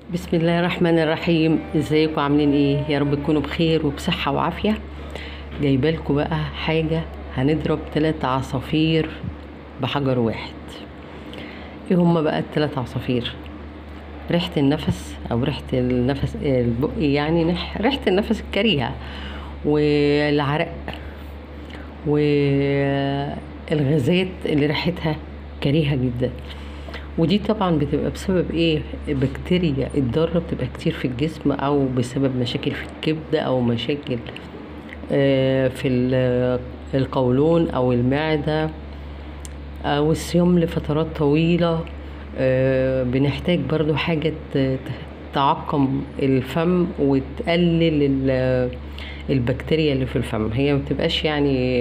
بسم الله الرحمن الرحيم ازيكم عاملين ايه يا رب تكونوا بخير وبصحة وعافية جايبه لكم بقى حاجة هنضرب تلات عصافير بحجر واحد ايه هما بقى التلات عصافير ريحة النفس او ريحة النفس البق يعني نح- ريحة النفس الكريهة والعرق والغازات اللي ريحتها كريهة جدا ودي طبعا بتبقى بسبب ايه بكتيريا الضارة بتبقى كتير في الجسم او بسبب مشاكل في الكبدة او مشاكل آه، في ال- القولون او المعدة او الصيام لفترات طويلة آه، بنحتاج برضو حاجة ت- ت- تعقم الفم وتقلل ال- البكتيريا اللي في الفم هي ما بتبقاش يعني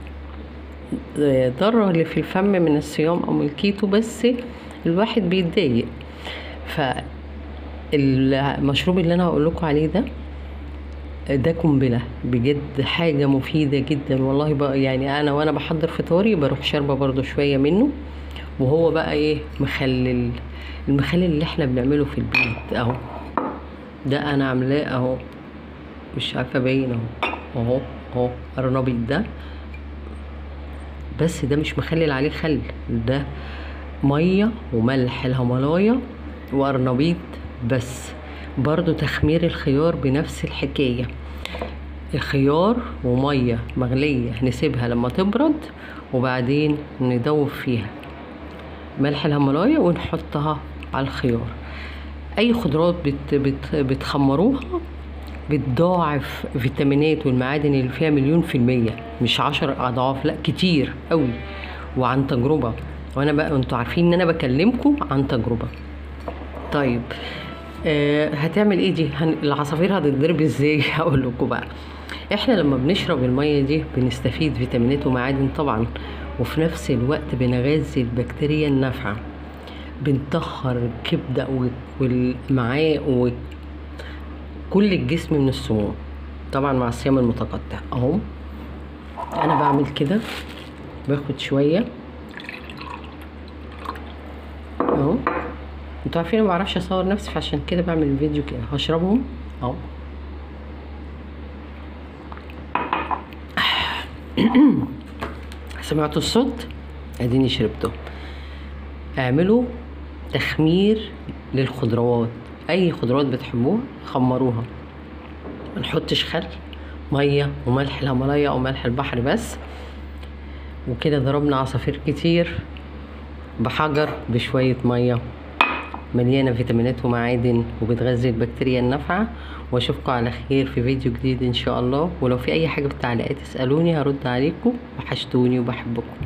ضرر اللي في الفم من الصيام او من الكيتو بس الواحد بيتضايق فالمشروب اللي انا هقول لكم عليه ده ده قنبله بجد حاجه مفيده جدا والله بقى يعني انا وانا بحضر فطاري بروح شاربه برضو شويه منه وهو بقى ايه مخلل المخلل اللي احنا بنعمله في البيت اهو ده انا عاملاه اهو مش عارفه باين اهو اهو اهو ارنبيط ده بس ده مش مخلل عليه خل ده ميه وملح الهيمالايا وقرنبيط بس برضو تخمير الخيار بنفس الحكايه الخيار وميه مغليه نسيبها لما تبرد وبعدين ندوب فيها ملح الهيمالايا ونحطها على الخيار اي خضروات بت بت بتخمروها بتضاعف فيتامينات والمعادن اللي فيها مليون في المية مش عشر أضعاف لا كتير قوي وعن تجربة وأنا بقى انتوا عارفين إن أنا بكلمكم عن تجربة طيب آه هتعمل ايه دي هن... العصافير هتتضرب ازاي هقول لكم بقى احنا لما بنشرب المية دي بنستفيد فيتامينات ومعادن طبعا وفي نفس الوقت بنغذي البكتيريا النافعة بنطهر الكبدة وال- والمعاء و... كل الجسم من السموم طبعا مع الصيام المتقطع اهو انا بعمل كده باخد شويه اهو انتوا عارفين أنا ما بعرفش اصور نفسي فعشان كده بعمل الفيديو كده هشربهم اهو سمعتوا الصوت اديني شربته اعملوا تخمير للخضروات اي خضروات بتحبوها خمروها ما نحطش خل ميه وملح الهيمالايا او ملح البحر بس وكده ضربنا عصافير كتير بحجر بشوية مية مليانة فيتامينات ومعادن وبتغذي البكتيريا النافعة واشوفكم على خير في فيديو جديد ان شاء الله ولو في اي حاجة في التعليقات اسألوني هرد عليكم وحشتوني وبحبكم